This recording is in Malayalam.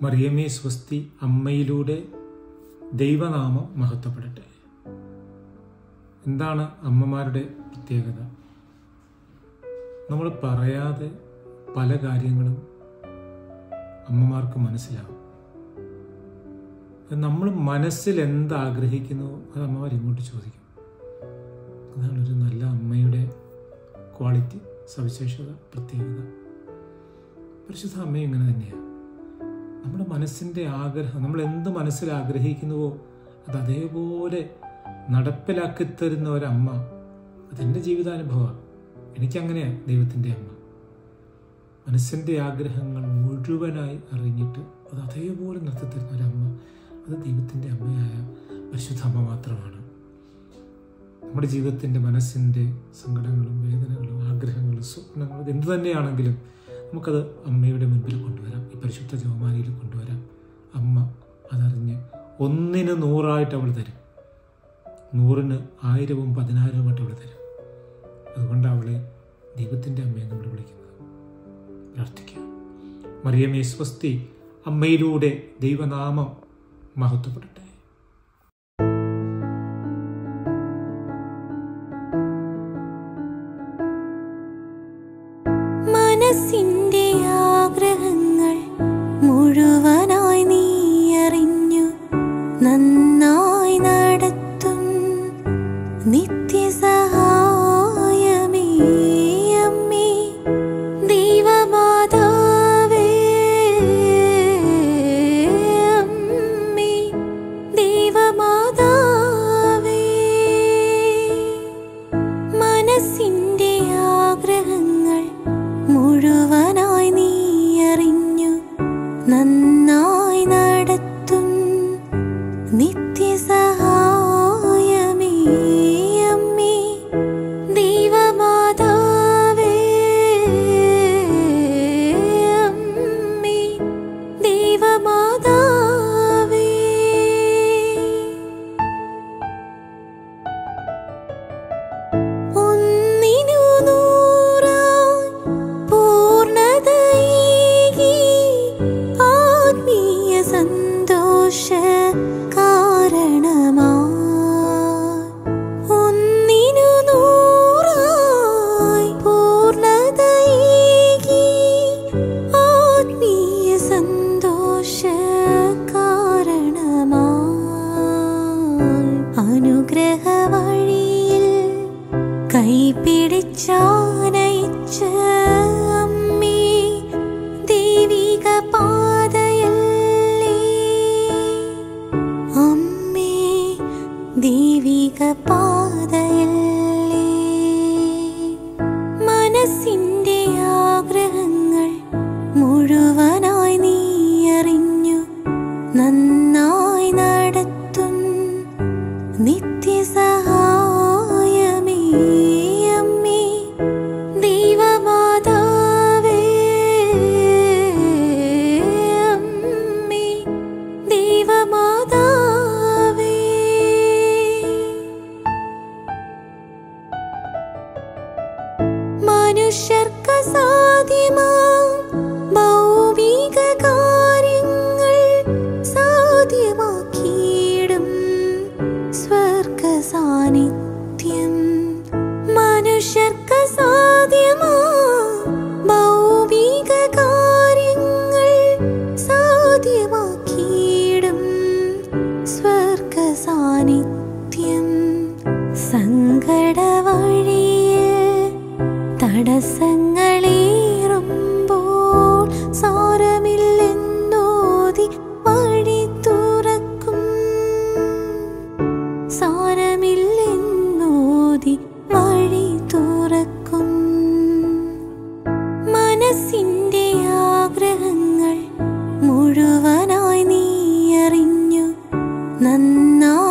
മറിയമേ സ്വസ്തി അമ്മയിലൂടെ ദൈവനാമം മഹത്വപ്പെടട്ടെ എന്താണ് അമ്മമാരുടെ പ്രത്യേകത നമ്മൾ പറയാതെ പല കാര്യങ്ങളും അമ്മമാർക്ക് മനസ്സിലാവും നമ്മൾ മനസ്സിൽ എന്താഗ്രഹിക്കുന്നു അത് അമ്മമാർ ഇങ്ങോട്ട് ചോദിക്കും അതാണ് ഒരു നല്ല അമ്മയുടെ ക്വാളിറ്റി സവിശേഷത പ്രത്യേകത പരിശുദ്ധ അമ്മ ഇങ്ങനെ തന്നെയാണ് നമ്മുടെ മനസ്സിൻ്റെ ആഗ്രഹം നമ്മൾ എന്ത് മനസ്സിൽ ആഗ്രഹിക്കുന്നുവോ അത് അതേപോലെ നടപ്പിലാക്കി തരുന്ന ഒരമ്മ അതെൻ്റെ ജീവിതാനുഭവമാണ് എനിക്കങ്ങനെയാണ് ദൈവത്തിൻ്റെ അമ്മ മനസ്സിൻ്റെ ആഗ്രഹങ്ങൾ മുഴുവനായി അറിഞ്ഞിട്ട് അത് അതേപോലെ നിർത്തിത്തരുന്ന ഒരമ്മ അത് ദൈവത്തിൻ്റെ അമ്മയായ പരിശുദ്ധ അമ്മ മാത്രമാണ് നമ്മുടെ ജീവിതത്തിൻ്റെ മനസ്സിൻ്റെ സങ്കടങ്ങളും വേദനകളും ആഗ്രഹങ്ങളും സ്വപ്നങ്ങളും എന്തു തന്നെയാണെങ്കിലും നമുക്കത് അമ്മയുടെ മുൻപിൽ കൊണ്ടുവരാം ഈ പരിശുദ്ധ ജവമാലയിൽ കൊണ്ടുവരാം അമ്മ അതറിഞ്ഞ് ഒന്നിന് നൂറായിട്ട് അവൾ തരും നൂറിന് ആയിരവും പതിനായിരവുമായിട്ട് അവൾ തരും അതുകൊണ്ട് അവളെ ദൈവത്തിൻ്റെ അമ്മയെ നമ്മൾ വിളിക്കുന്നത് പ്രാർത്ഥിക്കാം മറിയമേ സ്വസ്തി അമ്മയിലൂടെ ദൈവനാമം മഹത്വപ്പെടട്ടെ മനസ്സിന്റെ ആഗ്രഹങ്ങൾ മുഴുവനായി നീ അറിഞ്ഞു നന്നായി നടത്തും നിത്യസഹായമേ അമ്മേ ദൈവമാതാവേ അമ്മേ ദൈവമാതാവേ മനസ്സിന്റെ ആഗ്രഹങ്ങൾ മുഴുവനായി നീ അറിഞ്ഞു നന്നായി നടത്തും നിത്യസഹായമേ അമ്മേ ദൈവമാതാവേ അമ്മേ ദൈവമാതാവേ ഒന്നിനു നൂറായി പൂർണ്ണതയേകി ആത്മീയ സന്തോഷ കാരണമായി ഒന്നിനു നൂറായി പൂർണ്ണതയേകി ആത്മീയ സന്തോഷ കാരണമായി അനുഗ്രഹ വഴിയിൽ കൈപിടിച്ചാനയിച്ച അമ്മേ ദൈവിക പാതയല്ലേ അമ്മേ ദൈവിക പാതയല്ലേ മനസ്സിന്റെ ആഗ്രഹങ്ങൾ മുഴുവനായി നീ അറിഞ്ഞു നന്നായി നടത്തും നിത്യസഹായമേ അമ്മേ ദൈവമാതാവേ അമ്മേ ദൈവമാതാവേ മനുഷ്യർക്ക് സാധ്യമാ ഭൗമിക കാര്യങ്ങൾ സാധ്യമാക്കിയിടും സ്വർഗ സാന്നിധ്യം മനുഷ്യർക്ക് സാധ്യമാ ഭൗമിക കാര്യങ്ങൾ സാധ്യമാക്കിയിടും സ്വർഗ സാന്നിധ്യം സങ്കട വഴിയിൽ തടസ്സങ്ങളേറുമ്പോൾ സാരമില്ലെന്നോതി വഴി തുറക്കും സാരമില്ലെന്നോതി വഴി തുറക്കും മനസ്സിന്റെ ആഗ്രഹങ്ങൾ മുഴുവനായി നീ അറിഞ്ഞു നന്നായി